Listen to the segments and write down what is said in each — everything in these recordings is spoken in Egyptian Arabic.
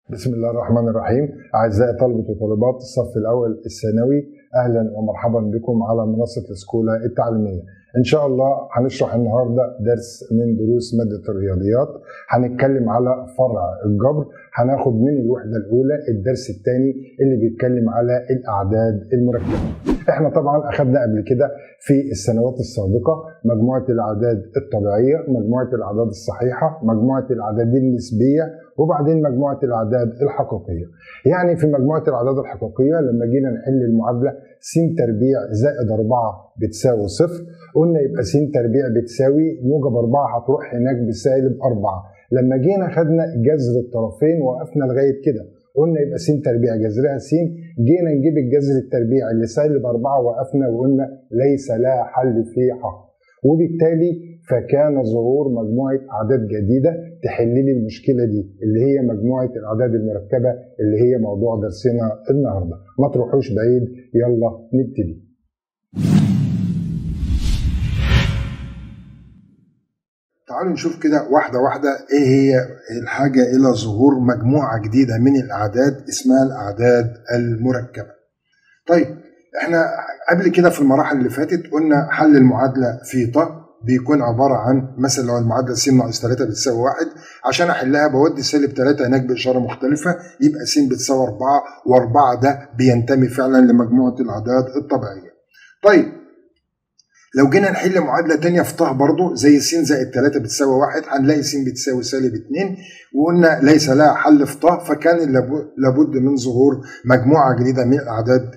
بسم الله الرحمن الرحيم أعزائي طلبة وطالبات الصف الأول الثانوي أهلا ومرحبا بكم على منصة السكولة التعليمية إن شاء الله هنشرح النهاردة درس من دروس مادة الرياضيات هنتكلم على فرع الجبر هناخد من الوحدة الأولى الدرس الثاني اللي بيتكلم على الأعداد المركبة احنا طبعا أخذنا قبل كده في السنوات السابقة مجموعة الأعداد الطبيعية مجموعة الأعداد الصحيحة مجموعة الأعداد النسبية وبعدين مجموعة الأعداد الحقيقية يعني في مجموعة الأعداد الحقيقية لما جينا نحل المعادلة س تربيع زائد 4 بتساوي صفر قلنا يبقى س تربيع بتساوي موجب 4 هتروح هناك بسالب 4 لما جينا خدنا جذر الطرفين وقفنا لغاية كده قلنا يبقى س تربيع جذرها س جينا نجيب الجذر التربيع اللي سالب 4 وقفنا وقلنا ليس لها حل في حق وبالتالي فكان ظهور مجموعة أعداد جديدة تحل لي المشكلة دي اللي هي مجموعة الأعداد المركبة اللي هي موضوع درسنا النهاردة ما تروحوش بعيد يلا نبتدي تعالوا نشوف كده واحدة واحدة ايه هي الحاجة الى ظهور مجموعة جديدة من الاعداد اسمها الاعداد المركبة طيب احنا قبل كده في المراحل اللي فاتت قلنا حل المعادلة في ط بيكون عبارة عن مثلا لو المعادلة س ناقص 3 بتساوي 1 عشان احلها بودي سالب 3 هناك بإشارة مختلفة يبقى س بتساوي 4 و4 ده بينتمي فعلا لمجموعة الأعداد الطبيعية. طيب لو جينا نحل معادلة تانية في ط برضه زي س زائد 3 بتساوي 1 هنلاقي س بتساوي سالب 2 وقلنا ليس لها حل في ط فكان لابد من ظهور مجموعة جديدة من الأعداد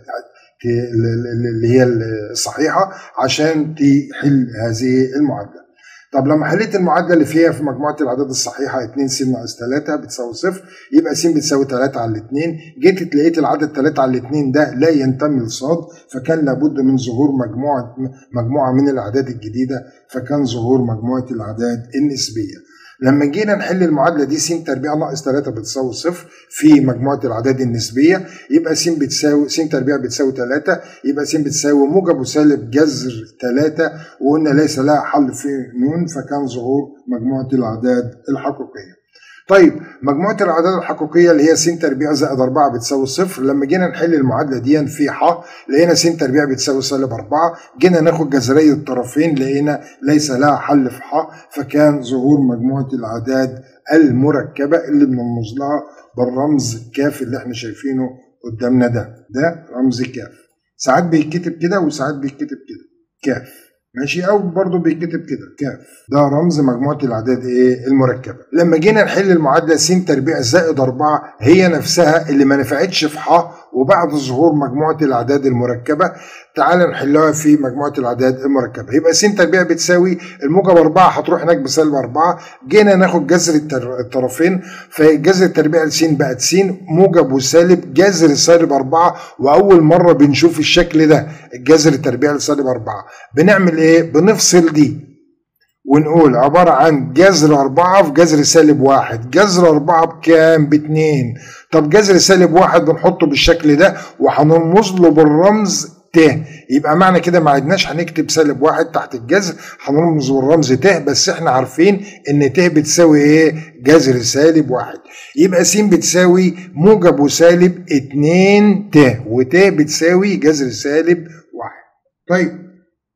اللي هي الصحيحة عشان تحل هذه المعادلة. طب لما حليت المعادلة اللي فيها في مجموعة الأعداد الصحيحة 2 س ناقص 3 بتساوي صفر يبقى س بتساوي 3 على 2 جيت لقيت العدد 3 على 2 ده لا ينتمي لصاد فكان لابد من ظهور مجموعة مجموعة من الأعداد الجديدة فكان ظهور مجموعة الأعداد النسبية. لما جينا نحل المعادله دي س تربيع ناقص 3 بتساوي صفر في مجموعه الاعداد النسبيه يبقى س بتساوي س تربيع بتساوي 3 يبقى س بتساوي موجب وسالب جذر 3 وقلنا ليس لها حل في ن فكان ظهور مجموعه الاعداد الحقيقيه. طيب مجموعة الأعداد الحقيقية اللي هي س تربيع زائد 4 بتساوي صفر لما جينا نحل المعادلة دي في ح لقينا س تربيع بتساوي سالب 4 جينا ناخد جذرية الطرفين لقينا ليس لها حل في ح فكان ظهور مجموعة الأعداد المركبة اللي بنرمز لها بالرمز كاف اللي احنا شايفينه قدامنا ده ده رمز كاف ساعات بيتكتب كده وساعات بيتكتب كده كاف ماشي او برضه بيتكتب كده كاف ده رمز مجموعه الاعداد ايه المركبه لما جينا نحل المعادله س تربيع زائد 4 هي نفسها اللي ما نفعتش في ح وبعد ظهور مجموعه الاعداد المركبه تعال نحلها في مجموعه الاعداد المركبه يبقى س تربيع بتساوي الموجب 4 هتروح هناك بسالب 4 جينا ناخد جذر الطرفين فجذر التربيع س بقت س موجب وسالب جذر سالب 4 واول مره بنشوف الشكل ده الجذر التربيع لسالب 4 بنعمل ايه بنفصل دي ونقول عبارة عن جذر أربعة في جذر سالب واحد جذر أربعة بكام باتنين طب جذر سالب واحد بنحطه بالشكل ده وهنرمز له بالرمز ت يبقى معنى كده ما عدناش هنكتب سالب واحد تحت الجذر هنرمز بالرمز ت بس احنا عارفين ان ت بتساوي ايه جذر سالب واحد يبقى س بتساوي موجب وسالب اتنين ت وت بتساوي جذر سالب واحد طيب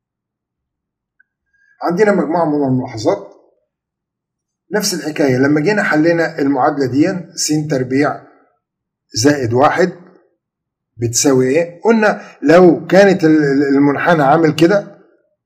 عندنا مجموعة من الملاحظات نفس الحكاية لما جينا حلينا المعادلة دي س تربيع زائد واحد بتساوي ايه؟ قلنا لو كانت المنحنى عامل كده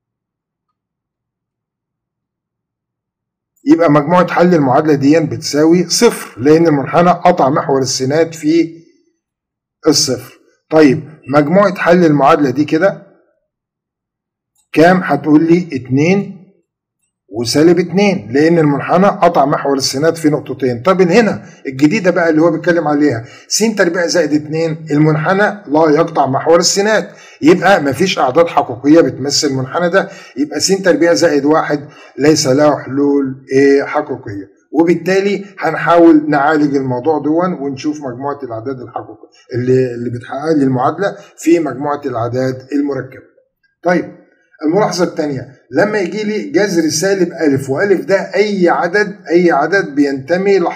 يبقى مجموعة حل المعادلة دي بتساوي صفر لأن المنحنى قطع محور السينات في الصفر. طيب مجموعة حل المعادلة دي كده كام هتقول لي 2 وسالب 2 لان المنحنى قطع محور السينات في نقطتين طب هنا الجديده بقى اللي هو بيتكلم عليها س تربيع زائد 2 المنحنى لا يقطع محور السينات يبقى مفيش اعداد حقيقيه بتمثل المنحنى ده يبقى س تربيع زائد 1 ليس له حلول ايه حقيقيه وبالتالي هنحاول نعالج الموضوع دون ونشوف مجموعه الاعداد الحقيقيه اللي اللي بتحقق لي المعادله في مجموعه الاعداد المركبه طيب الملاحظة الثانية لما يجي لي جذر سالب ألف وألف ده أي عدد أي عدد بينتمي لح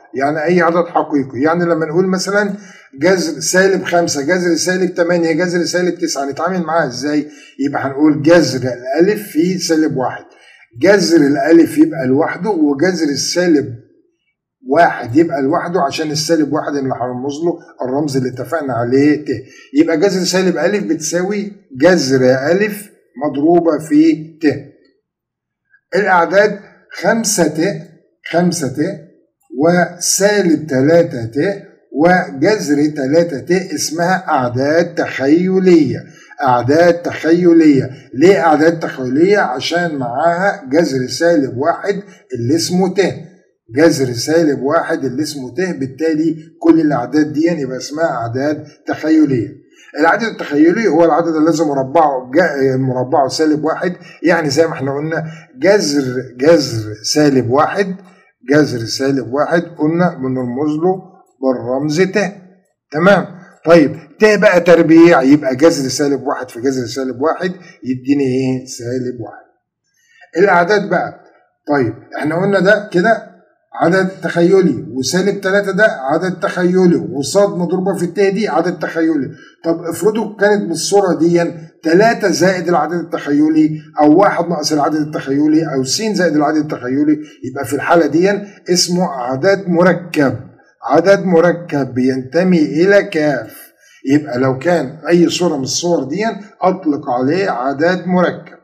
يعني اي عدد حقيقي يعني لما نقول مثلا جذر سالب خمسة جذر سالب ثمانية جذر سالب تسعة نتعامل معاها ازاي يبقى هنقول جذر الالف في سالب واحد جذر الالف يبقى لوحده وجذر السالب واحد يبقى لوحده عشان السالب واحد اللي هنرمز له الرمز اللي اتفقنا عليه ت يبقى جذر سالب الف بتساوي جذر الف مضروبه في ت الاعداد خمسة ت خمسة ت وسالب تلاتة ت وجذر تلاتة ت اسمها أعداد تخيلية أعداد تخيلية ليه أعداد تخيلية عشان معاها جذر سالب واحد اللي اسمه ت جذر سالب واحد اللي اسمه ت بالتالي كل الأعداد دي يبقى اسمها أعداد تخيلية العدد التخيلي هو العدد الذي مربعه مربعه سالب واحد يعني زي ما احنا قلنا جذر جذر سالب واحد جذر سالب واحد قلنا بنرمز له بالرمز ت تمام طيب ت بقى تربيع يبقى جذر سالب واحد في جذر سالب واحد يديني ايه سالب واحد الاعداد بقى طيب احنا قلنا ده كده عدد تخيلي وسالب ثلاثة ده عدد تخيلي وصاد مضروبة في الت دي عدد تخيلي طب افرضوا كانت بالصورة دي ثلاثة زائد العدد التخيلي أو واحد ناقص العدد التخيلي أو س زائد العدد التخيلي يبقى في الحالة دي اسمه عدد مركب عدد مركب بينتمي إلى كاف يبقى لو كان أي صورة من الصور دي أطلق عليه عدد مركب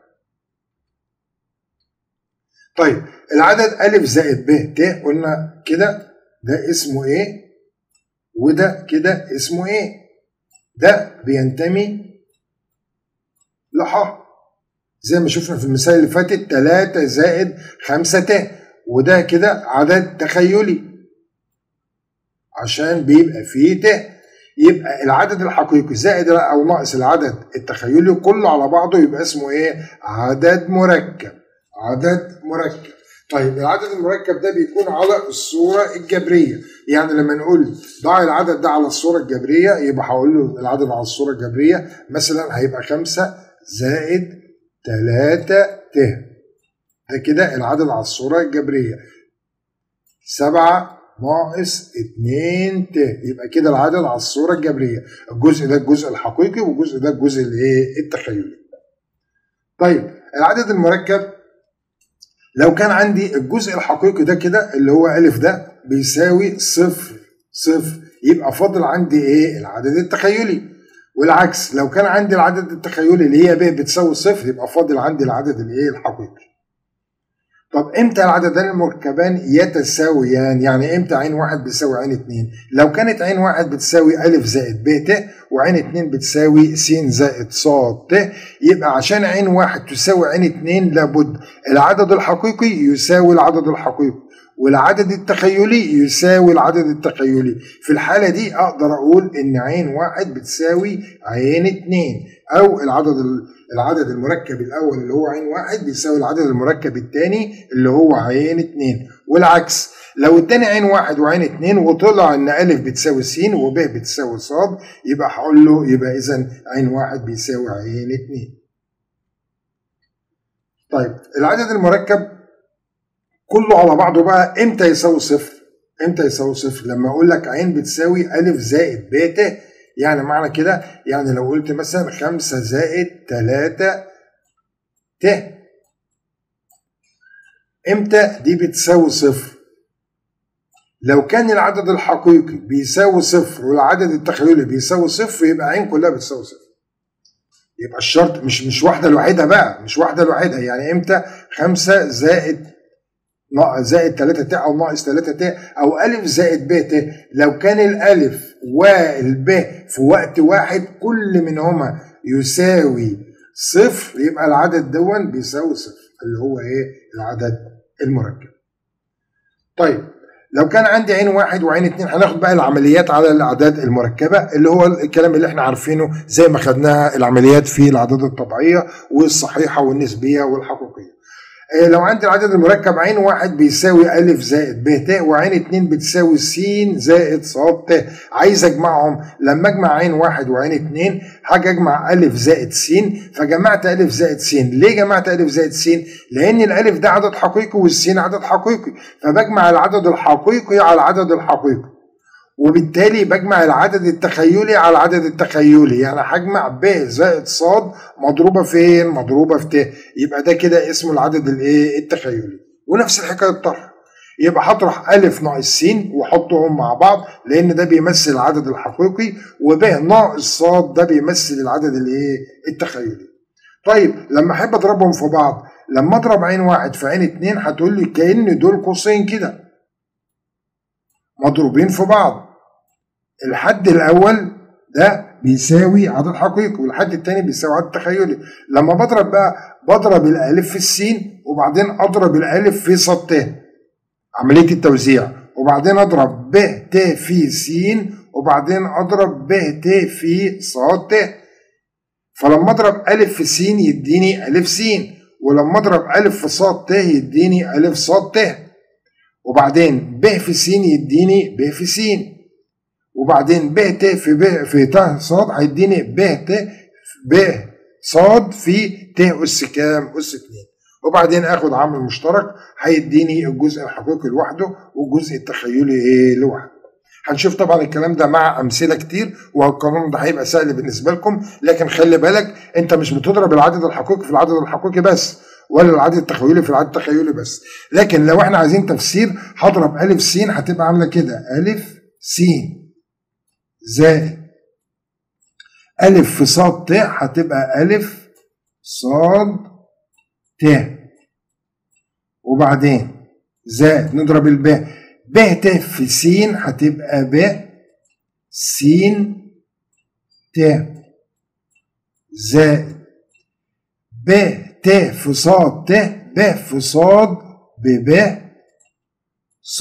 طيب العدد ألف زائد ب ت قلنا كده ده اسمه إيه وده كده اسمه إيه ده بينتمي لح زي ما شفنا في المثال اللي فاتت 3 زائد 5 ت وده كده عدد تخيلي عشان بيبقى فيه ت يبقى العدد الحقيقي زائد او ناقص العدد التخيلي كله على بعضه يبقى اسمه ايه عدد مركب عدد مركب طيب العدد المركب ده بيكون على الصورة الجبرية يعني لما نقول ضع العدد ده على الصورة الجبرية يبقى هقول له العدد على الصورة الجبرية مثلا هيبقى خمسة زائد تلاتة ت ده كده العدد على الصورة الجبرية سبعة ناقص اتنين ت يبقى كده العدد على الصورة الجبرية الجزء ده الجزء الحقيقي والجزء ده الجزء الايه التخيلي طيب العدد المركب لو كان عندي الجزء الحقيقي ده كده اللي هو ألف ده بيساوي صفر صفر يبقى فاضل عندي إيه العدد التخيلي والعكس لو كان عندي العدد التخيلي اللي هي ب بتساوي صفر يبقى فاضل عندي العدد الايه الحقيقي طب امتى العددان المركبان يتساويان يعني امتى عين واحد بتساوي عين اتنين لو كانت عين واحد بتساوي الف زائد ب ت وعين اتنين بتساوي س زائد ص ت يبقى عشان عين واحد تساوي عين اتنين لابد العدد الحقيقي يساوي العدد الحقيقي والعدد التخيلي يساوي العدد التخيلي في الحالة دي أقدر أقول إن عين واحد بتساوي عين اتنين أو العدد العدد المركب الأول اللي هو عين واحد بيساوي العدد المركب الثاني اللي هو عين اتنين والعكس لو اداني عين واحد وعين اتنين وطلع ان ألف بتساوي س وب بتساوي ص يبقى هقول له يبقى إذا عين واحد بيساوي عين اتنين. طيب العدد المركب كله على بعضه بقى امتى يساوي صفر؟ امتى يساوي صفر؟ لما اقول لك عين بتساوي ألف زائد ب ت يعني معنى كده يعني لو قلت مثلا خمسة زائد تلاتة ت امتى دي بتساوي صفر لو كان العدد الحقيقي بيساوي صفر والعدد التخيلي بيساوي صفر يبقى عين كلها بتساوي صفر يبقى الشرط مش مش واحدة لوحدها بقى مش واحدة لوحدها يعني امتى خمسة زائد زائد 3 ت او ناقص 3 ت او الف زائد ب ت لو كان الالف والب في وقت واحد كل منهما يساوي صفر يبقى العدد دون بيساوي صفر اللي هو ايه العدد المركب طيب لو كان عندي عين واحد وعين اتنين هناخد بقى العمليات على الاعداد المركبه اللي هو الكلام اللي احنا عارفينه زي ما خدناها العمليات في الاعداد الطبيعيه والصحيحه والنسبيه والحقيقيه آه، لو عندي العدد المركب عين واحد بيساوي ألف زائد ب ت وعين اتنين بتساوي س زائد ص ت عايز أجمعهم لما أجمع عين واحد وعين اتنين حاجة أجمع ألف زائد س فجمعت ألف زائد س ليه جمعت ألف زائد س؟ لأن الألف ده عدد حقيقي والسين عدد حقيقي فبجمع العدد الحقيقي على العدد الحقيقي وبالتالي بجمع العدد التخيلي على العدد التخيلي يعني هجمع ب زائد ص مضروبه فين مضروبه في ت يبقى ده كده اسمه العدد الايه التخيلي ونفس الحكايه الطرح يبقى هطرح ألف ناقص س وأحطهم مع بعض لأن ده بيمثل العدد الحقيقي وب ناقص ص ده بيمثل العدد الإيه؟ التخيلي. طيب لما أحب أضربهم في بعض لما أضرب عين واحد في عين اتنين هتقول لي كأن دول قوسين كده مضروبين في بعض. الحد الأول ده بيساوي عدد حقيقي والحد التاني بيساوي عدد تخيلي لما بضرب بقى بضرب الألف في السين وبعدين أضرب الألف في ص ت عملية التوزيع وبعدين أضرب ب ت في س وبعدين أضرب ب ت في ص ت فلما أضرب ألف في س يديني ألف س ولما أضرب ألف في ص ت يديني ألف ص ت وبعدين ب في س يديني ب في س وبعدين ب ت في ب في ت ص هيديني ب ت ب ص في ت أس كام؟ أس 2 وبعدين اخد عامل مشترك هيديني الجزء الحقيقي لوحده والجزء التخيلي ايه لوحده هنشوف طبعا الكلام ده مع امثله كتير والقانون ده هيبقى سهل بالنسبه لكم لكن خلي بالك انت مش بتضرب العدد الحقيقي في العدد الحقيقي بس ولا العدد التخيلي في العدد التخيلي بس لكن لو احنا عايزين تفسير هضرب الف س هتبقى عامله كده الف س زائد الف في ص ت هتبقى الف صاد ت وبعدين زائد نضرب الباء ب ت في س هتبقى ب س ت زائد ب ت في ص ت ب في ص بب ص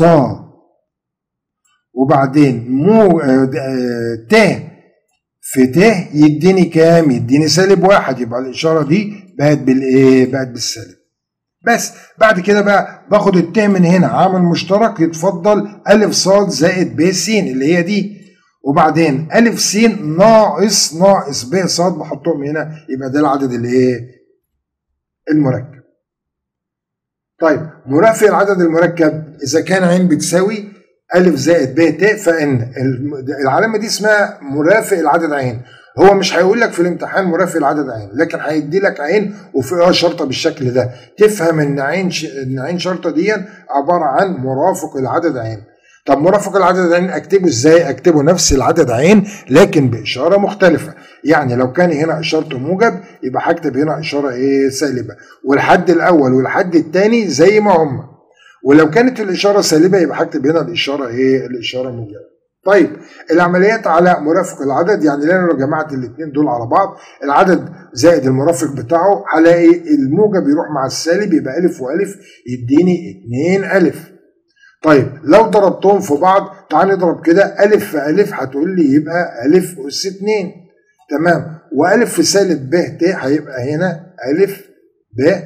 وبعدين مو ت في ت يديني كام؟ يديني سالب واحد يبقى الإشارة دي بقت بالإيه؟ بقت بالسالب. بس بعد كده بقى باخد الت من هنا عامل مشترك يتفضل ألف ص زائد ب س اللي هي دي وبعدين ألف س ناقص ناقص ب ص بحطهم هنا يبقى ده العدد الإيه؟ المركب. طيب مرافق العدد المركب إذا كان عين بتساوي ألف زائد ب ت فإن العلامة دي اسمها مرافق العدد عين هو مش هيقول لك في الامتحان مرافق العدد عين لكن هيدي لك عين وفيها شرطة بالشكل ده تفهم ان عين ش... ان عين شرطة دي عبارة عن مرافق العدد عين طب مرافق العدد عين اكتبه ازاي اكتبه نفس العدد عين لكن باشاره مختلفه يعني لو كان هنا اشارته موجب يبقى هكتب هنا اشاره ايه سالبه والحد الاول والحد الثاني زي ما هم ولو كانت الاشاره سالبه يبقى هكتب هنا الاشاره ايه الاشاره موجبه طيب العمليات على مرافق العدد يعني لو جمعت الاثنين دول على بعض العدد زائد المرافق بتاعه هلاقي الموجب يروح مع السالب يبقى الف والف يديني 2 الف طيب لو ضربتهم في بعض تعال نضرب كده الف في الف هتقول لي يبقى الف اس 2 تمام والف في سالب ب ت هيبقى هنا الف ب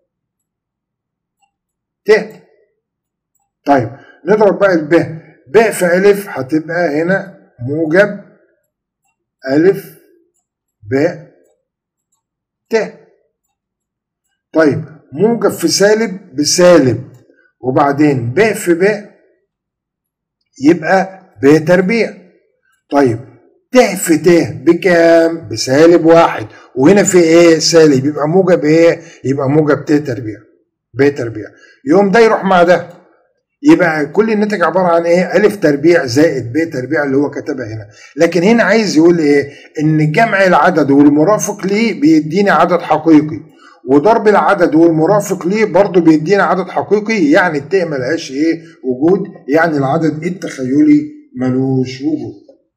ت طيب نضرب بقى الب ب في ألف هتبقى هنا موجب ألف ب ت طيب موجب في سالب بسالب وبعدين ب في ب يبقى ب تربيع طيب ت في ت بكام؟ بسالب واحد وهنا في ايه؟ سالب يبقى موجب ايه؟ يبقى موجب ت تربيع ب تربيع يوم ده يروح مع ده يبقى كل الناتج عباره عن ايه؟ الف تربيع زائد ب تربيع اللي هو كتبها هنا، لكن هنا عايز يقول ايه؟ ان جمع العدد والمرافق ليه بيديني عدد حقيقي، وضرب العدد والمرافق ليه برضه بيدينا عدد حقيقي يعني الت ملهاش ايه؟ وجود، يعني العدد التخيلي ملوش وجود.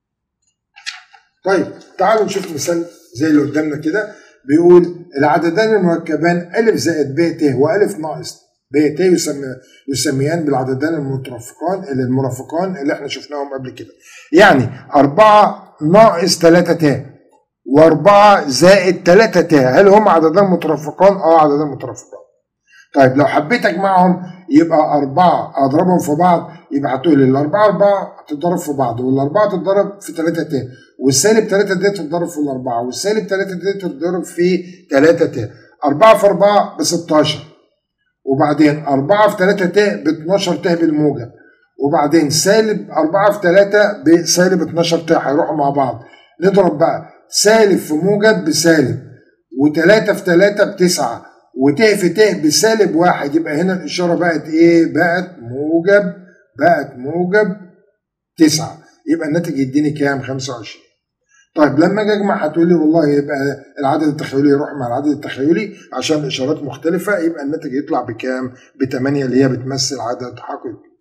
طيب تعالوا نشوف مثال زي اللي قدامنا كده بيقول العددان المركبان ألف زائد ب ت وألف ناقص ب ت يسمى يسميان بالعددان المترافقان اللي المرافقان اللي احنا شفناهم قبل كده يعني أربعة ناقص تلاتة ت وأربعة زائد تلاتة ت هل هم عددان مترافقان؟ اه عددان مترافقان طيب لو حبيت اجمعهم يبقى أربعة أضربهم في بعض يبقى هتقول لي الأربعة أربعة تتضرب في بعض والأربعة تتضرب في ثلاثة ت والسالب ثلاثة ت تتضرب في الأربعة والسالب ثلاثة ت تتضرب في ثلاثة ت أربعة في أربعة ب 16 وبعدين أربعة في ثلاثة ت ب 12 ت بالموجب وبعدين سالب أربعة في ثلاثة بسالب 12 ت هيروحوا مع بعض نضرب بقى سالب في موجب بسالب وثلاثة في ثلاثة بتسعة وت في ت بسالب واحد يبقى هنا الإشارة بقت إيه؟ بقت موجب بقت موجب تسعة يبقى الناتج يديني كام؟ 25 طيب لما اجي اجمع هتقول لي والله يبقى العدد التخيلي يروح مع العدد التخيلي عشان اشارات مختلفه يبقى الناتج يطلع بكام؟ ب 8 اللي هي بتمثل عدد حقيقي.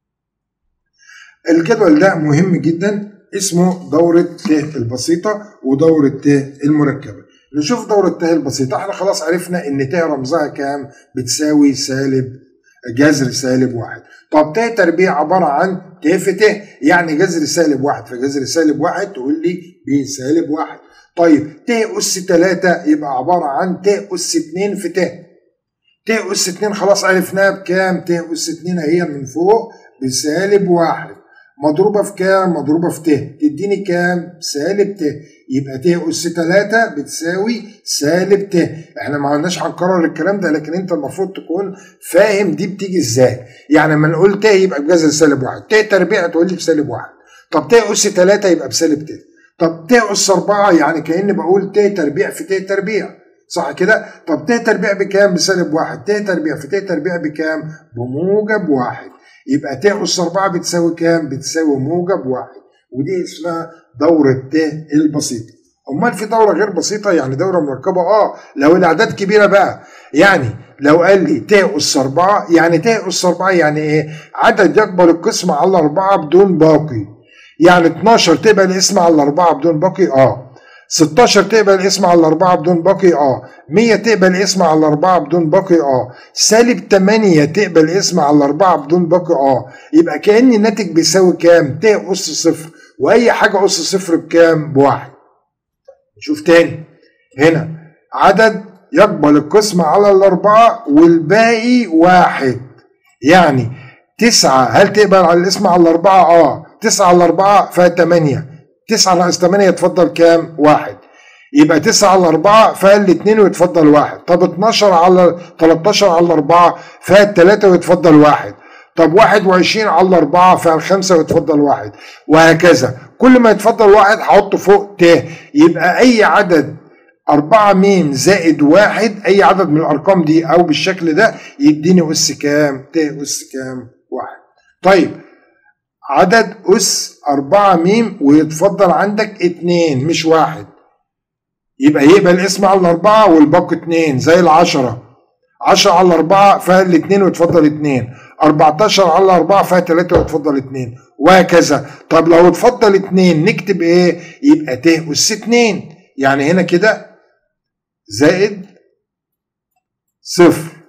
الجدول ده مهم جدا اسمه دورة ت البسيطة ودورة ت المركبة. نشوف دورة ت البسيطة احنا خلاص عرفنا ان ت رمزها كام؟ بتساوي سالب جذر سالب واحد. طب ت تربيع عبارة عن ت في ت يعني جذر سالب واحد فجذر سالب واحد تقول لي بسالب واحد. طيب ت أس 3 يبقى عبارة عن ت أس 2 في ت. ت أس 2 خلاص عرفناها بكام؟ ت أس 2 هي من فوق بسالب واحد. مضروبة في كام؟ مضروبة في ت تديني كام؟ سالب ت يبقى ت أس 3 بتساوي سالب ت احنا ما عندناش هنكرر الكلام ده لكن انت المفروض تكون فاهم دي بتيجي ازاي يعني لما نقول ت يبقى بجذر سالب واحد ت تربيع تقول لي بسالب واحد طب ت أس 3 يبقى بسالب ت طب ت أس 4 يعني كأني بقول ت تربيع في ت تربيع صح كده؟ طب ت تربيع بكام؟ بسالب واحد، ت تربيع في ت تربيع بكام؟ بموجب واحد. يبقى ت أس 4 بتساوي كام؟ بتساوي موجب واحد ودي اسمها دورة ت البسيطة. أمال في دورة غير بسيطة يعني دورة مركبة اه لو الأعداد كبيرة بقى يعني لو قال لي ت أس 4 يعني ت أس 4 يعني إيه؟ عدد يقبل القسمة على أربعة بدون باقي. يعني 12 تقبل الاسم على أربعة بدون باقي اه 16 تقبل الاسم على الأربعة بدون باقي اه 100 تقبل الاسم على الأربعة بدون باقي اه سالب 8 تقبل الاسم على الأربعة بدون باقي اه يبقى كأن الناتج بيساوي كام؟ ت أس صفر وأي حاجة أس صفر بكام؟ بواحد نشوف تاني هنا عدد يقبل القسمة على الأربعة والباقي واحد يعني تسعة هل تقبل على الاسم على الأربعة؟ اه تسعة على الأربعة فيها 8 9 ناقص 8 يتفضل كام؟ واحد يبقى 9 على 4 فيها الاثنين ويتفضل واحد طب 12 على 13 على 4 فيها الثلاثة ويتفضل واحد طب 21 على 4 فيها الخمسة ويتفضل واحد وهكذا كل ما يتفضل واحد هحطه فوق ت يبقى أي عدد أربعة ميم زائد واحد أي عدد من الأرقام دي أو بالشكل ده يديني أس كام؟ ت أس كام؟ واحد طيب عدد أس أربعة ميم ويتفضل عندك اتنين مش واحد يبقى يقبل الاسم على الأربعة والباقي اتنين زي العشرة عشرة على الأربعة فيها الاتنين ويتفضل اتنين أربعتاشر على الأربعة فيها تلاتة ويتفضل اتنين وهكذا طب لو اتفضل اتنين نكتب ايه يبقى ت أس اتنين يعني هنا كده زائد صفر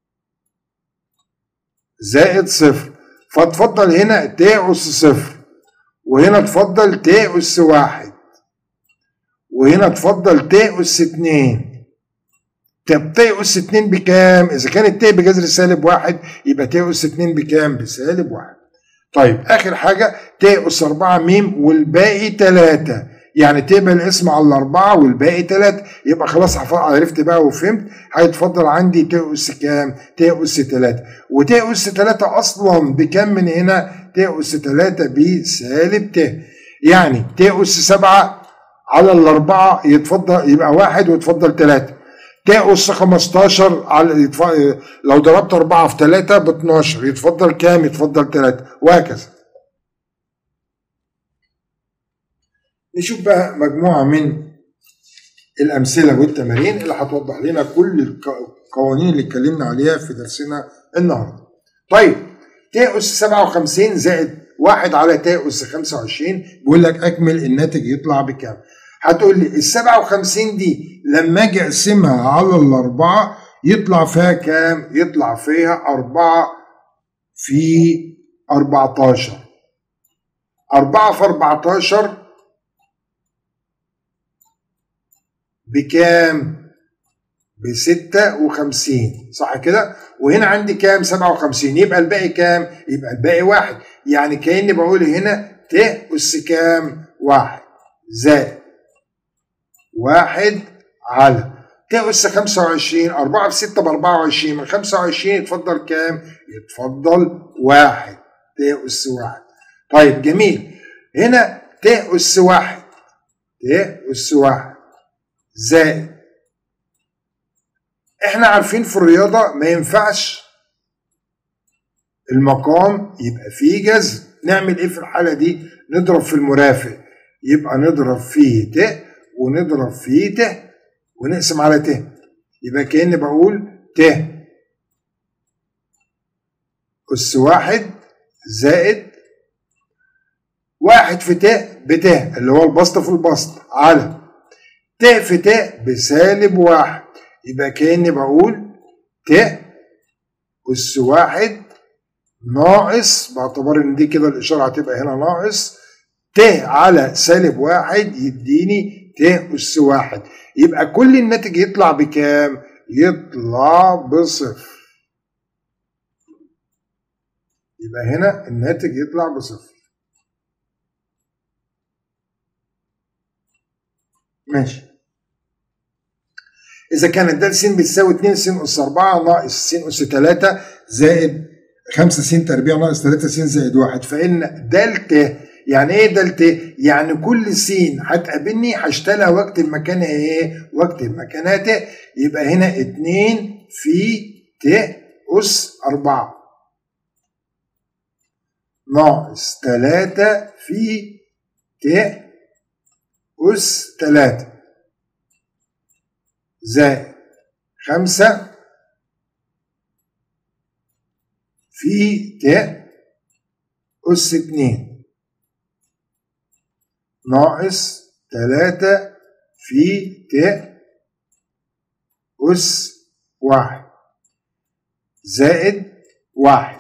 زائد صفر فتفضل هنا ت أس صفر وهنا تفضل ت أس واحد وهنا تفضل ت أس اتنين طب ت أس اتنين بكام؟ إذا كانت ت بجذر سالب واحد يبقى ت أس اتنين بكام؟ بسالب واحد. طيب آخر حاجة ت أس أربعة ميم والباقي تلاتة يعني تقبل الاسم على الأربعة والباقي تلاتة يبقى خلاص عرفت بقى وفهمت هيتفضل عندي ت أس كام؟ ت أس تلاتة وت أس تلاتة أصلا بكام من هنا؟ ت أس تلاتة بسالب ت يعني ت أس سبعة على الأربعة يتفضل يبقى واحد ويتفضل تلاتة ت أس 15 على يتف... لو ضربت 4 في 3 ب 12 يتفضل كام؟ يتفضل 3 وهكذا. نشوف بقى مجموعة من الأمثلة والتمارين اللي هتوضح لنا كل القوانين اللي اتكلمنا عليها في درسنا النهارده. طيب ت أس 57 زائد 1 على ت أس 25 بيقول لك أكمل الناتج يطلع بكام؟ هتقول لي ال 57 دي لما اجي اقسمها على الاربعه يطلع فيها كام؟ يطلع فيها أربعة في 14 أربعة في 14 بكام؟ ب 56 صح كده؟ وهنا عندي كام؟ 57 يبقى الباقي كام؟ يبقى الباقي واحد يعني كأني بقول هنا ت أس كام؟ واحد زائد واحد على ت أس 25 4 في 6 ب 24 من 25 يتفضل كام؟ يتفضل واحد ت أس واحد طيب جميل هنا ت أس واحد ت أس واحد زائد احنا عارفين في الرياضة ما ينفعش المقام يبقى فيه جذر نعمل ايه في الحالة دي نضرب في المرافق يبقى نضرب فيه ت ونضرب فيه ت ونقسم على ت يبقى كأني بقول ت أس واحد زائد واحد في ت بت اللي هو البسط في البسط على ت في ت بسالب واحد يبقى كأني بقول ت أس واحد ناقص باعتبار إن دي كده الإشارة هتبقى هنا ناقص ت على سالب واحد يديني ت أس واحد يبقى كل الناتج يطلع بكام؟ يطلع بصفر يبقى هنا الناتج يطلع بصفر ماشي إذا كانت د س بتساوي 2 س أس 4 ناقص س أس 3 زائد 5 س تربيع ناقص 3 س زائد 1 فإن د ت يعني إيه د ت؟ يعني كل س هتقابلني هشتغلها واكتب مكانها إيه؟ واكتب مكانها ت يبقى هنا 2 في ت أس 4 ناقص 3 في ت أس 3 زائد خمسة في ت أس اتنين ناقص تلاتة في ت أس واحد زائد واحد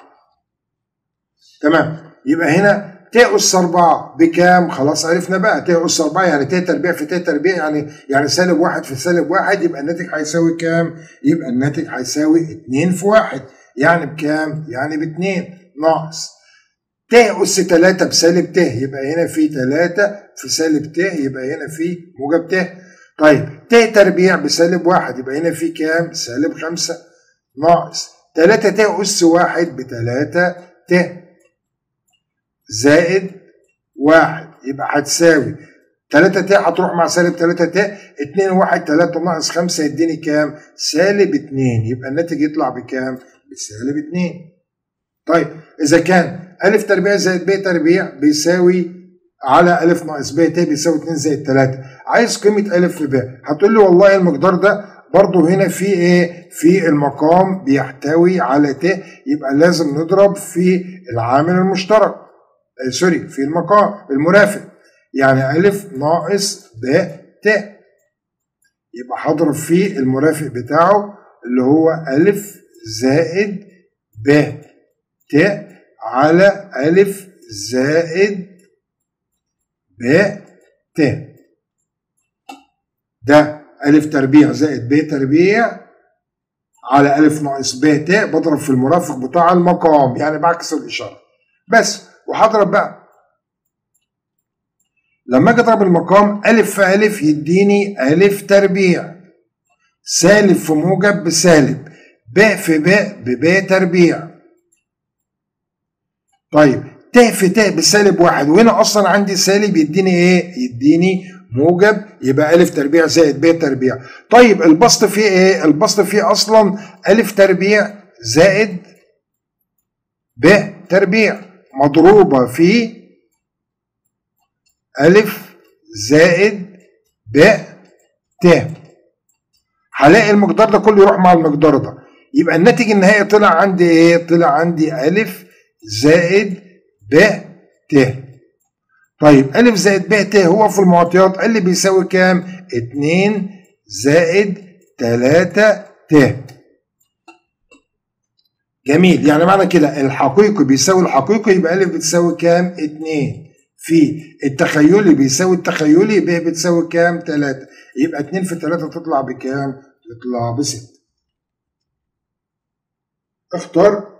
تمام يبقى هنا ت أس 4 بكام؟ خلاص عرفنا بقى ت أس 4 يعني ت تربيع في ت تربيع يعني يعني سالب واحد في سالب واحد يبقى الناتج هيساوي كام؟ يبقى الناتج هيساوي 2 في واحد يعني بكام؟ يعني ب 2 ناقص ت أس 3 بسالب ت يبقى هنا في 3 في سالب ت يبقى هنا في موجب ت طيب ت تربيع بسالب واحد يبقى هنا في كام؟ سالب 5 ناقص 3 ت أس واحد ب 3 ت زائد واحد يبقى هتساوي 3 ت هتروح مع سالب 3 ت 2 1 3 ناقص 5 يديني كام؟ سالب 2 يبقى الناتج يطلع بكام؟ بسالب 2 طيب إذا كان أ تربيع زائد ب تربيع بيساوي على أ ناقص ب ت بيساوي 2 زائد 3 عايز قيمة أ في ب هتقول لي والله المقدار ده برضه هنا في ايه؟ في المقام بيحتوي على ت يبقى لازم نضرب في العامل المشترك آه سوري في المقام المرافق يعني أ ناقص ب ت يبقى هضرب في المرافق بتاعه اللي هو أ زائد ب ت على أ زائد ب ت ده أ تربيع زائد ب تربيع على أ ناقص ب ت بضرب في المرافق بتاع المقام يعني بعكس الإشارة بس وهضرب بقى لما اجي اضرب المقام أ في أ يديني أ تربيع سالب في موجب بسالب ب في ب بب تربيع طيب ت في ت بسالب واحد وهنا اصلا عندي سالب يديني ايه؟ يديني موجب يبقى أ تربيع زائد ب تربيع طيب البسط فيه ايه؟ البسط فيه اصلا أ تربيع زائد ب تربيع مضروبة في أ زائد ب ت هلاقي المقدار ده كله يروح مع المقدار ده يبقى الناتج النهائي طلع عندي ايه؟ طلع عندي أ زائد ب ت طيب أ زائد ب ت هو في المعطيات قال لي بيساوي كام؟ 2 زائد 3 ت جميل يعني معنى كده الحقيقي بيساوي الحقيقي يبقى أ بتساوي كام؟ 2 في التخيلي بيساوي التخيلي ب بتساوي كام؟ 3 يبقى 2 في 3 تطلع بكام؟ يطلع بست اختار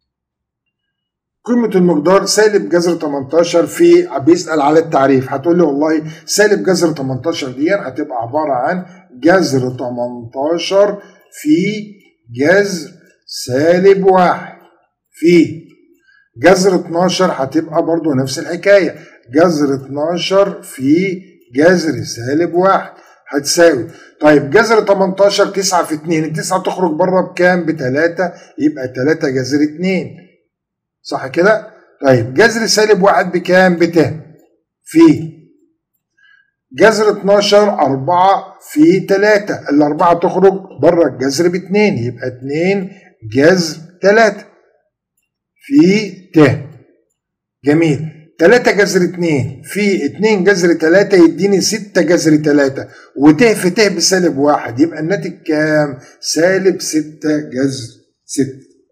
قيمة المقدار سالب جذر 18 في بيسأل على التعريف هتقول لي والله سالب جذر 18 دي هتبقى عبارة عن جذر 18 في جذر سالب واحد في جذر 12 هتبقى برضو نفس الحكاية جذر 12 في جذر سالب واحد هتساوي طيب جذر 18 9 في 2 التسعة تخرج بره بكام؟ ب 3 يبقى 3 جذر 2 صح كده؟ طيب جذر سالب واحد بكام؟ ب في جذر 12 4 في 3 الأربعة تخرج بره الجذر ب 2 يبقى 2 جذر 3 في ت جميل 3 جذر 2 في 2 جذر 3 يديني 6 جذر 3 وت في ت بسالب 1 يبقى الناتج كام؟ سالب 6 جذر 6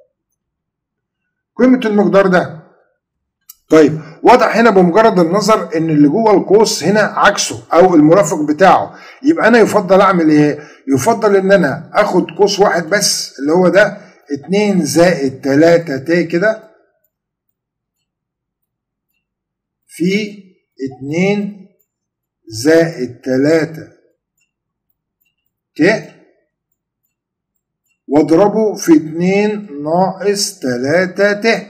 قيمة المقدار ده طيب واضح هنا بمجرد النظر ان اللي جوه القوس هنا عكسه او المرافق بتاعه يبقى انا يفضل اعمل ايه؟ يفضل ان انا اخد قوس واحد بس اللي هو ده 2 زائد 3 ت كده في 2 زائد 3 ت واضربه في 2 ناقص 3 ت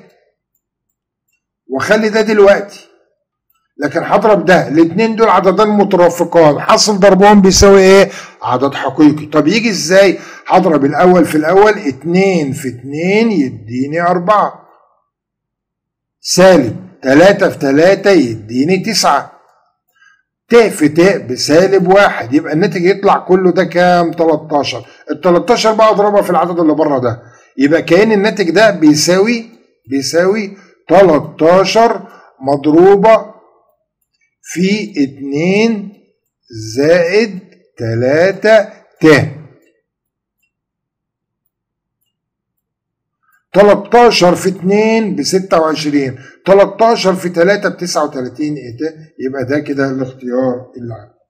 واخلي ده دلوقتي لكن هضرب ده الاثنين دول عددان مترافقان حاصل ضربهم بيساوي ايه عدد حقيقي طب يجي ازاي هضرب الاول في الاول 2 في 2 يديني 4 سالب 3 في 3 يديني 9 ت في ت بسالب واحد يبقى الناتج يطلع كله ده كام 13 ال 13 بقى اضربها في العدد اللي بره ده يبقى كأن الناتج ده بيساوي بيساوي 13 مضروبة في 2 زائد 3 ت 13 في 2 ب 26 13 في 3 ب 39 ايه ده يبقى ده كده الاختيار اللي عندي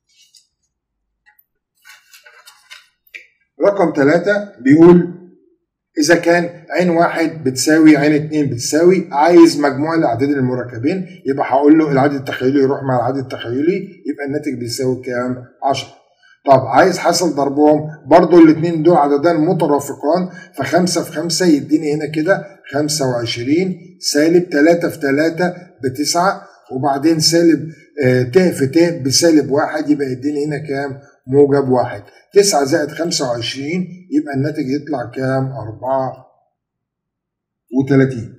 رقم 3 بيقول إذا كان عين واحد بتساوي عين اتنين بتساوي عايز مجموع الأعداد المركبين يبقى هقول له العدد التخيلي يروح مع العدد التخيلي يبقى الناتج بيساوي كام؟ 10 طب عايز حاصل ضربهم برضو الاثنين دول عددان مترافقان فخمسة في خمسة يديني هنا كده خمسة وعشرين سالب تلاتة في تلاتة بتسعة وبعدين سالب آه ت في ت بسالب واحد يبقى يديني هنا كام موجب واحد تسعة زائد خمسة وعشرين يبقى الناتج يطلع كام أربعة وتلاتين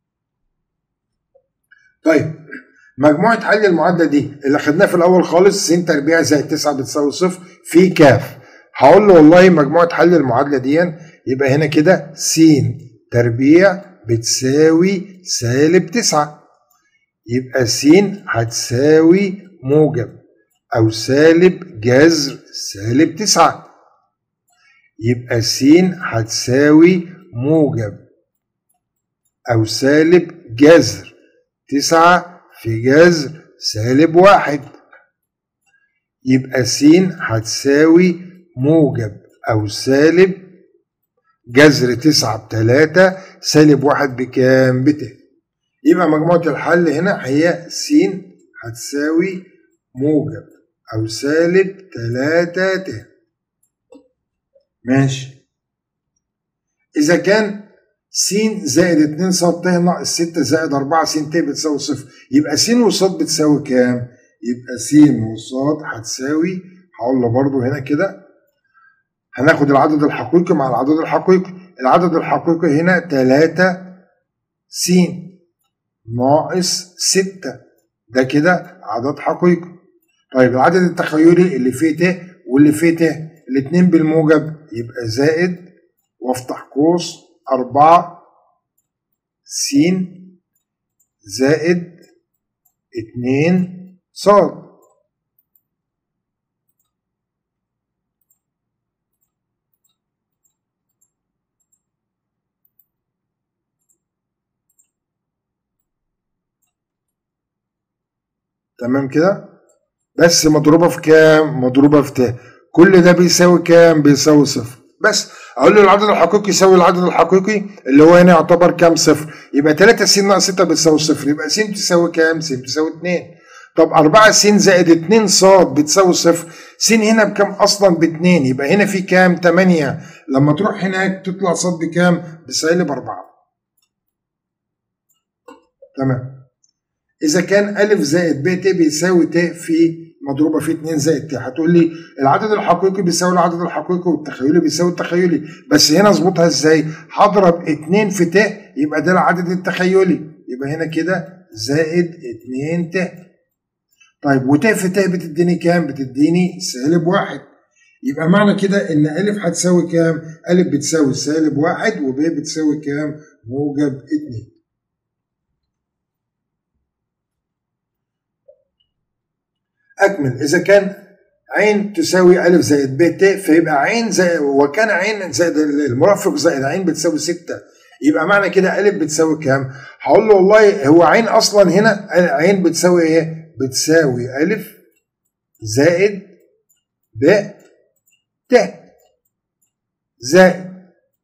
طيب مجموعة حل المعادلة دي اللي خدناها في الأول خالص س تربيع زائد 9 بتساوي صفر في كاف هقول له والله مجموعة حل المعادلة دي يبقى هنا كده س تربيع بتساوي سالب 9 يبقى س هتساوي موجب أو سالب جذر سالب 9 يبقى س هتساوي موجب أو سالب جذر 9 في جذر سالب واحد يبقى س هتساوي موجب أو سالب جذر تسعة بتلاتة سالب واحد بكام؟ بت يبقى مجموعة الحل هنا هي س هتساوي موجب أو سالب تلاتة ت ماشي إذا كان س زائد 2 ص ت ناقص 6 زائد 4 س ت بتساوي صفر يبقى س وص بتساوي كام؟ يبقى س وص هتساوي هقول له برضه هنا كده هناخد العدد الحقيقي مع العدد الحقيقي العدد الحقيقي هنا 3 س ناقص 6 ده كده عدد حقيقي طيب العدد التخيلي اللي فيه ت واللي فيه ت الاتنين بالموجب يبقى زائد وافتح قوس أربعة س زائد اتنين صاد تمام كده بس مضروبة في كام؟ مضروبة في ت كل ده بيساوي كام بيساوي صفر بس اقول له العدد الحقيقي يساوي العدد الحقيقي اللي هو هنا يعتبر كام صفر يبقى 3 س ناقص 6 بتساوي صفر يبقى س تساوي كام س تساوي 2 طب 4 س زائد 2 ص بتساوي صفر س هنا بكام اصلا ب 2 يبقى هنا في كام 8 لما تروح هناك تطلع ص بكام بسالب 4 تمام اذا كان ا زائد ب ت بيساوي ت في مضروبه في 2 زائد ت هتقول لي العدد الحقيقي بيساوي العدد الحقيقي والتخيلي بيساوي التخيلي بس هنا اظبطها ازاي هضرب 2 في ت يبقى ده العدد التخيلي يبقى هنا كده زائد 2 ت طيب وت في ت بتديني كام بتديني سالب واحد يبقى معنى كده ان ا هتساوي كام ا بتساوي سالب واحد وب بتساوي كام موجب 2 أكمل إذا كان عين تساوي ألف زائد ب ت فيبقى عين زائد وكان عين زائد المرافق زائد عين بتساوي ستة يبقى معنى كده ألف بتساوي كام؟ هقول له والله هو عين أصلا هنا عين بتساوي إيه؟ بتساوي ألف زائد ب ت زائد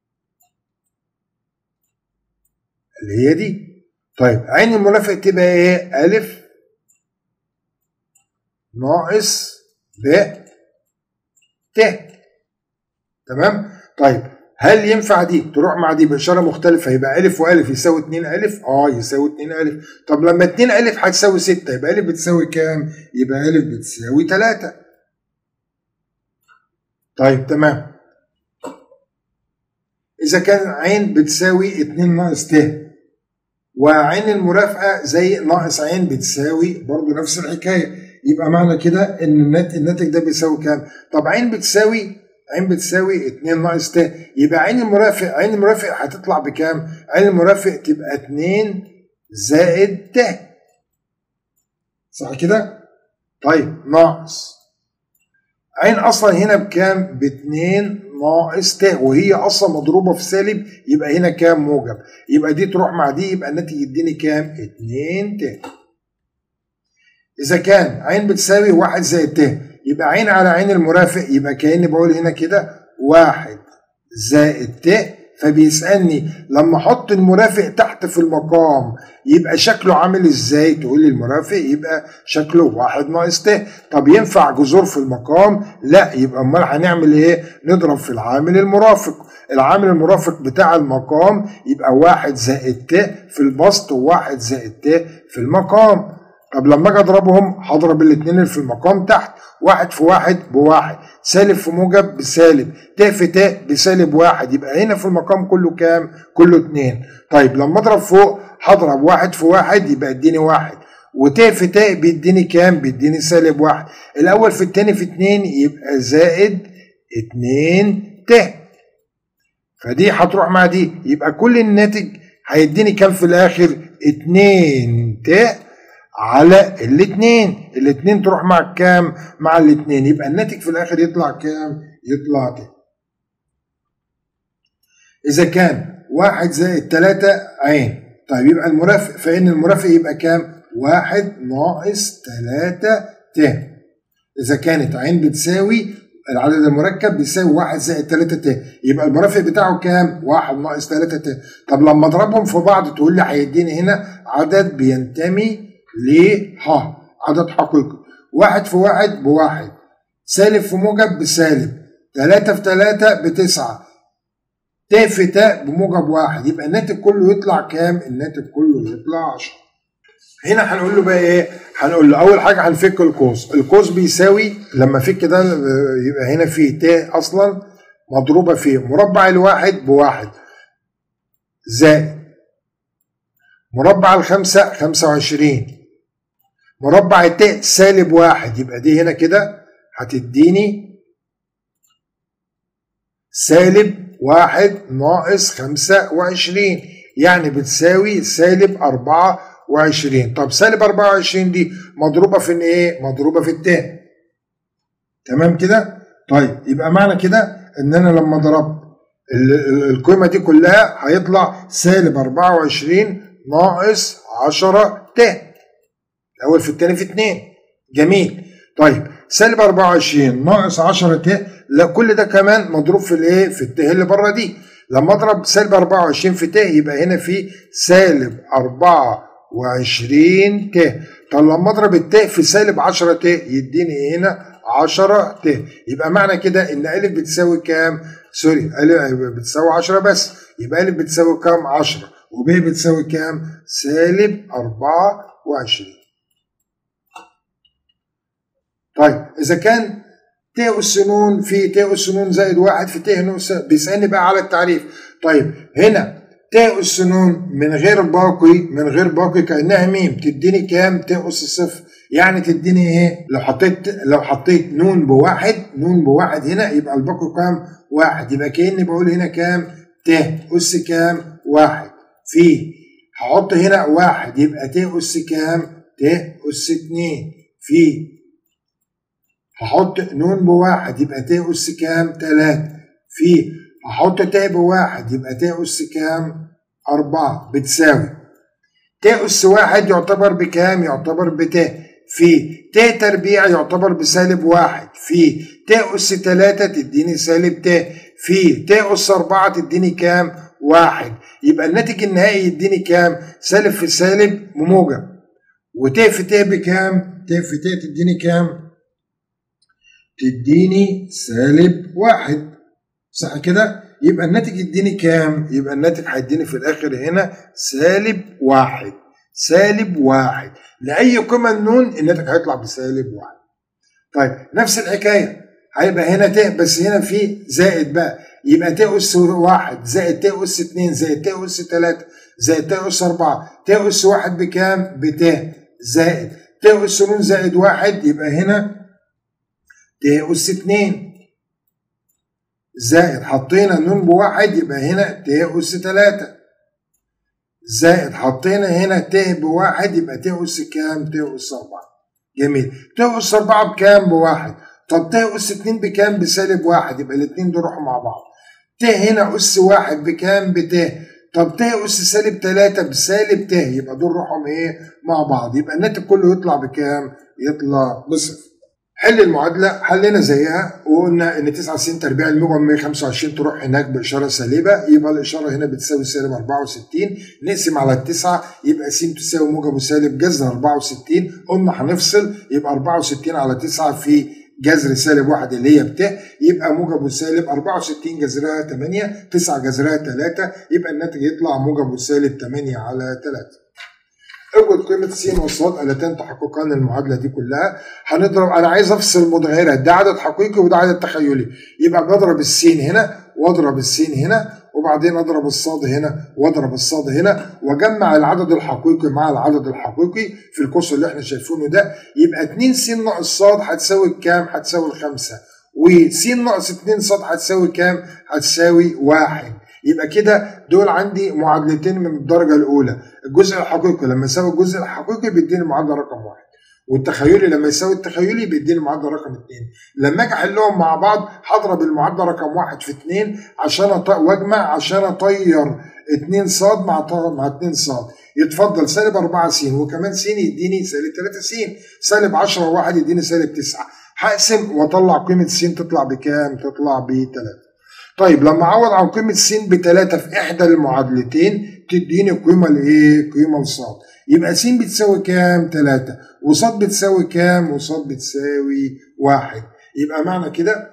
اللي هي دي طيب عين المرافق تبقى إيه؟ ألف ناقص ب ت تمام طيب هل ينفع دي تروح مع دي بإشارة مختلفة يبقى ألف وألف يساوي 2 ألف؟ آه يساوي 2 ألف طب لما 2 ألف هتساوي 6 يبقى ألف بتساوي كام؟ يبقى ألف بتساوي 3 طيب تمام إذا كان عين بتساوي 2 ناقص ت وعين المرافقة زي ناقص عين بتساوي برضو نفس الحكاية يبقى معنى كده ان النت الناتج ده بيساوي كام؟ طب عين بتساوي عين بتساوي 2 ناقص ت يبقى عين المرافق عين المرافق هتطلع بكام؟ عين المرافق تبقى 2 زائد ت صح كده؟ طيب ناقص عين اصلا هنا بكام؟ ب 2 ناقص ت وهي اصلا مضروبه في سالب يبقى هنا كام موجب؟ يبقى دي تروح مع دي يبقى الناتج يديني كام؟ 2 ت إذا كان عين بتساوي واحد زائد ت يبقى عين على عين المرافق يبقى كأني بقول هنا كده واحد زائد ت فبيسألني لما أحط المرافق تحت في المقام يبقى شكله عامل إزاي؟ تقول لي المرافق يبقى شكله واحد ناقص ت طب ينفع جذور في المقام؟ لا يبقى أمال هنعمل إيه؟ نضرب في العامل المرافق العامل المرافق بتاع المقام يبقى واحد زائد ت في البسط وواحد زائد ت في المقام طب لما اجي اضربهم هضرب الاثنين اللي في المقام تحت واحد في واحد بواحد سالب في موجب بسالب ت في ت بسالب واحد يبقى هنا في المقام كله كام؟ كله اتنين طيب لما اضرب فوق هضرب واحد في واحد يبقى اديني واحد وت في ت بيديني كام؟ بيديني سالب واحد الاول في التاني في اتنين يبقى زائد اتنين ت فدي هتروح مع دي يبقى كل الناتج هيديني كام في الاخر؟ اتنين ت على الاثنين الاثنين تروح مع كام مع الاثنين يبقى الناتج في الاخر يطلع كام يطلع ت اذا كان واحد زائد تلاتة عين طيب يبقى المرافق فان المرافق يبقى كام واحد ناقص تلاتة ت اذا كانت عين بتساوي العدد المركب بيساوي واحد زائد تلاتة ت يبقى المرافق بتاعه كام واحد ناقص تلاتة ت طب لما اضربهم في بعض تقول لي هيديني هنا عدد بينتمي ليه ح عدد حقيقي واحد في واحد بواحد سالب في موجب بسالب تلاتة في تلاتة بتسعة ت في ت بموجب واحد يبقى الناتج كله يطلع كام؟ الناتج كله يطلع 10 هنا هنقول له بقى ايه؟ هنقول له اول حاجه هنفك القوس، القوس بيساوي لما فك ده يبقى هنا في ت اصلا مضروبه في مربع الواحد بواحد زائد مربع الخمسه 25 مربع الت سالب واحد يبقى دي هنا كده هتديني سالب واحد ناقص خمسة وعشرين يعني بتساوي سالب أربعة وعشرين طب سالب أربعة وعشرين دي مضروبة في ايه؟ مضروبة في التاء تمام كده؟ طيب يبقى معنى كده ان انا لما ضربت القيمة دي كلها هيطلع سالب أربعة وعشرين ناقص عشرة ت الأول في التاني في اتنين جميل طيب سالب 24 ناقص 10 ت لا كل ده كمان مضروب في الايه في الت اللي بره دي لما اضرب سالب 24 في ت يبقى هنا في سالب 24 ت طب لما اضرب الت في سالب 10 ت يديني هنا 10 ت يبقى معنى كده ان ا بتساوي كام سوري ا بتساوي 10 بس يبقى ا بتساوي كام 10 وب بتساوي كام سالب 24 طيب اذا كان ت اس ن في ت اس ن زائد واحد في ت ناقص بيسالني بقى على التعريف طيب هنا ت اس ن من غير باقي من غير باقي كانها ميم تديني كام ت اس صفر يعني تديني ايه لو حطيت لو حطيت نون بواحد نون بواحد هنا يبقى الباقي كام واحد يبقى كاني بقول هنا كام ت اس كام واحد في هحط هنا واحد يبقى ت اس كام ت اس اتنين في هحط نون بواحد يبقى ت اس كام تلاتة في هحط ت بواحد يبقى ت اس كام أربعة بتساوي ت أس واحد يعتبر بكام؟ يعتبر بت في ت تربيع يعتبر بسالب واحد في ت أس تلاتة تديني سالب ت في ت أس أربعة تديني كام؟ واحد يبقى الناتج النهائي يديني كام؟ سالب في سالب بموجب وت في ت بكام؟ ت في ت تديني كام؟ تديني سالب واحد صح كده؟ يبقى الناتج يديني كام؟ يبقى الناتج هيديني في الآخر هنا سالب واحد سالب واحد لأي قيمة النون الناتج هيطلع بسالب واحد طيب نفس الحكاية هيبقى هنا ت بس هنا في زائد بقى يبقى ت أس واحد زائد ت أس اتنين زائد ت أس تلاتة زائد ت أس أربعة ت أس واحد بكام؟ بت زائد ت أس ن زائد واحد يبقى هنا ت أس اتنين زائد حطينا نون بواحد يبقى هنا ت أس تلاتة زائد حطينا هنا ت بواحد يبقى ت أس كام؟ ت أس أربعة جميل ت أس أربعة بكام؟ بواحد طب ت أس اتنين بكام؟ بسالب واحد يبقى الاتنين دول راحوا مع بعض ت هنا أس واحد بكام؟ بت طب ت أس سالب تلاتة بسالب ت يبقى دول راحوا إيه؟ مع بعض يبقى الناتج كله يطلع بكام؟ يطلع بصفر حل المعادلة حلينا زيها وقلنا إن 9 س تربيع الموجب 125 تروح هناك بإشارة سالبة يبقى الإشارة هنا بتساوي سالب 64 نقسم على التسعة يبقى س تساوي موجب وسالب جذر 64 قلنا هنفصل يبقى 64 على 9 في جذر سالب واحد اللي هي بت يبقى موجب وسالب 64 جذرها 8 9 جذرها 3 يبقى الناتج يطلع موجب وسالب 8 على 3 اوجد قيمة س وص اللتان تحققان المعادلة دي كلها هنضرب أنا عايز أفصل متغيرات ده عدد حقيقي وده عدد تخيلي يبقى بضرب السين هنا وأضرب السين هنا وبعدين أضرب الصاد هنا وأضرب الصاد هنا وأجمع العدد الحقيقي مع العدد الحقيقي في القوس اللي إحنا شايفينه ده يبقى 2 س ناقص صاد هتساوي كام؟ هتساوي الخمسة وس ناقص 2 صاد هتساوي كام؟ هتساوي واحد يبقى كده دول عندي معادلتين من الدرجه الاولى الجزء الحقيقي لما يساوي الجزء الحقيقي بيديني المعادله رقم واحد والتخيلي لما يساوي التخيلي بيديني المعادله رقم اثنين لما اجي احلهم مع بعض هضرب المعادله رقم واحد في اثنين عشان أط... واجمع عشان اطير 2 صاد مع ط... مع 2 صاد يتفضل سالب 4 س وكمان س يديني سالب 3 س سالب 10 وواحد يديني سالب 9 هقسم واطلع قيمه س تطلع بكام؟ تطلع ب 3 طيب لما اعوض عن قيمه س بتلاتة في احدى المعادلتين تديني قيمه لايه؟ قيمه لصاد يبقى س بتساوي كام؟ 3 وصاد بتساوي كام؟ وصاد بتساوي واحد يبقى معنى كده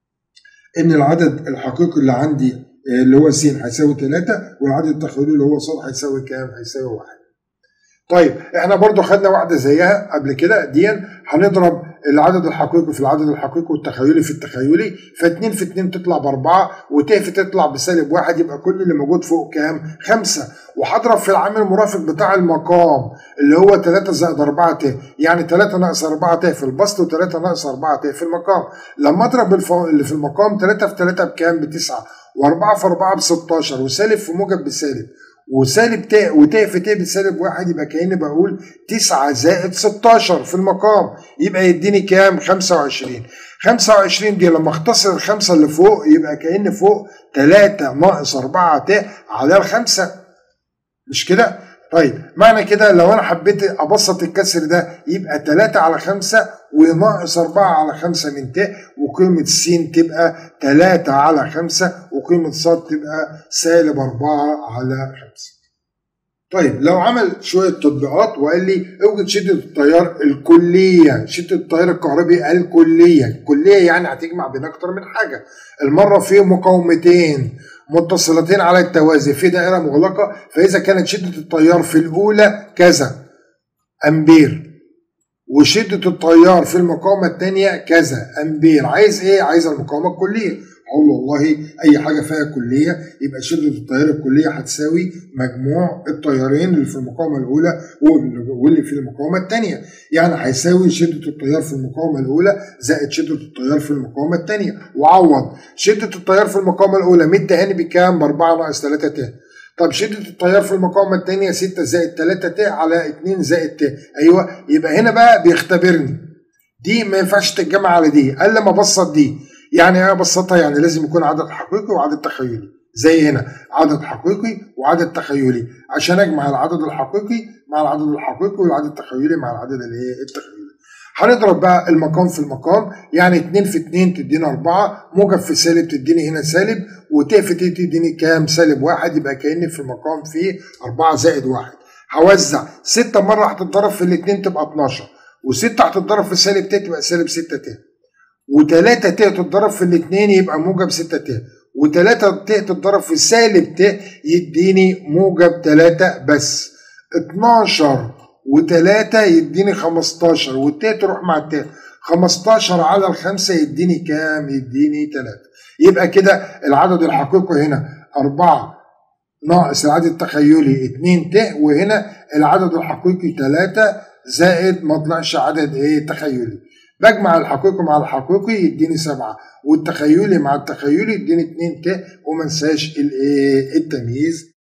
ان العدد الحقيقي اللي عندي اللي هو س هيساوي 3 والعدد التخيلي اللي هو صاد هيساوي كام؟ هيساوي واحد. طيب احنا برضو خدنا واحده زيها قبل كده دي هنضرب العدد الحقيقي في العدد الحقيقي والتخيلي في التخيلي ف2 في 2 تطلع باربعه وت في تطلع بسالب واحد يبقى كل اللي موجود فوق كام؟ خمسه وهضرب في العامل المرافق بتاع المقام اللي هو 3 زائد 4 ت يعني 3 ناقص 4 ت في البسط و3 ناقص 4 ت في المقام لما اضرب اللي في المقام 3 في 3 بكام؟ بتسعه و4 في 4 ب 16 وسالب في موجب بسالب وسالب ت وت في ت بسالب واحد يبقى كاني بقول 9 زائد 16 في المقام يبقى يديني كام؟ 25 25 دي لما اختصر الخمسه اللي فوق يبقى كأن فوق 3 ناقص 4 ت على الخمسه مش كده؟ طيب معنى كده لو انا حبيت ابسط الكسر ده يبقى 3 على 5 وناقص 4 على 5 من ت وقيمة س تبقى 3 على 5 وقيمة ص تبقى سالب 4 على 5 طيب لو عمل شوية تطبيقات وقال لي اوجد شدة التيار الكلية شدة التيار الكهربي الكلية الكلية يعني هتجمع بين أكتر من حاجة المرة في مقاومتين متصلتين على التوازي في دائرة مغلقة فإذا كانت شدة التيار في الأولى كذا أمبير وشدة التيار في المقاومة الثانية كذا أمبير عايز إيه؟ عايز المقاومة الكلية اقول له والله اي حاجه فيها كليه يبقى شده التيار الكليه هتساوي مجموع التيارين اللي في المقاومه الاولى واللي في المقاومه الثانيه يعني هيساوي شده التيار في المقاومه الاولى زائد شده التيار في المقاومه الثانيه وعوض شده التيار في المقاومه الاولى 100 تهاني بكام ب 4 ناقص 3 ت طب شدة التيار في المقاومة الثانية 6 زائد 3 ت على 2 زائد ت أيوه يبقى هنا بقى بيختبرني دي ما ينفعش تتجمع على دي قال لما ابسط دي يعني ايه ابسطها يعني لازم يكون عدد حقيقي وعدد تخيلي زي هنا عدد حقيقي وعدد تخيلي عشان اجمع العدد الحقيقي مع العدد الحقيقي والعدد التخيلي مع العدد الايه التخيلي هنضرب بقى المقام في المقام يعني 2 في 2 تدينا 4 موجب في سالب تديني هنا سالب وت في ت تديني كام سالب واحد يبقى كاني في المقام فيه 4 زائد واحد هوزع 6 مره هتتضرب في الاثنين تبقى 12 و6 هتتضرب في سالب ت تبقى سالب 6 ت و3 ت تتضرب في الاثنين يبقى موجب 6 ت و3 ت تتضرب في سالب ت يديني موجب 3 بس 12 و3 يديني 15 والت تروح مع الت 15 على الخمسة يديني كام؟ يديني 3 يبقى كده العدد الحقيقي هنا 4 ناقص العدد التخيلي 2 ت وهنا العدد الحقيقي 3 زائد ما طلعش عدد ايه تخيلي بجمع الحقيقي مع الحقيقي يديني سبعة والتخيلي مع التخيلي يديني اتنين ت وما انساش الايه التمييز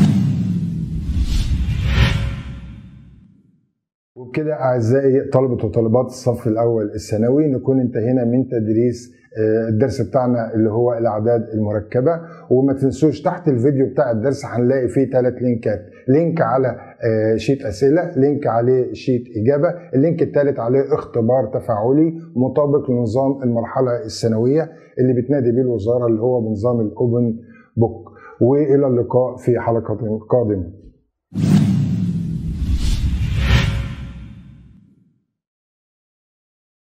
وبكده اعزائي طلبه وطالبات الصف الاول الثانوي نكون انتهينا من تدريس الدرس بتاعنا اللي هو الاعداد المركبه وما تنسوش تحت الفيديو بتاع الدرس هنلاقي فيه ثلاث لينكات لينك على شيت اسئله لينك عليه شيت اجابه اللينك الثالث عليه اختبار تفاعلي مطابق لنظام المرحله الثانويه اللي بتنادي بيه الوزاره اللي هو بنظام الاوبن بوك والى اللقاء في حلقه قادمه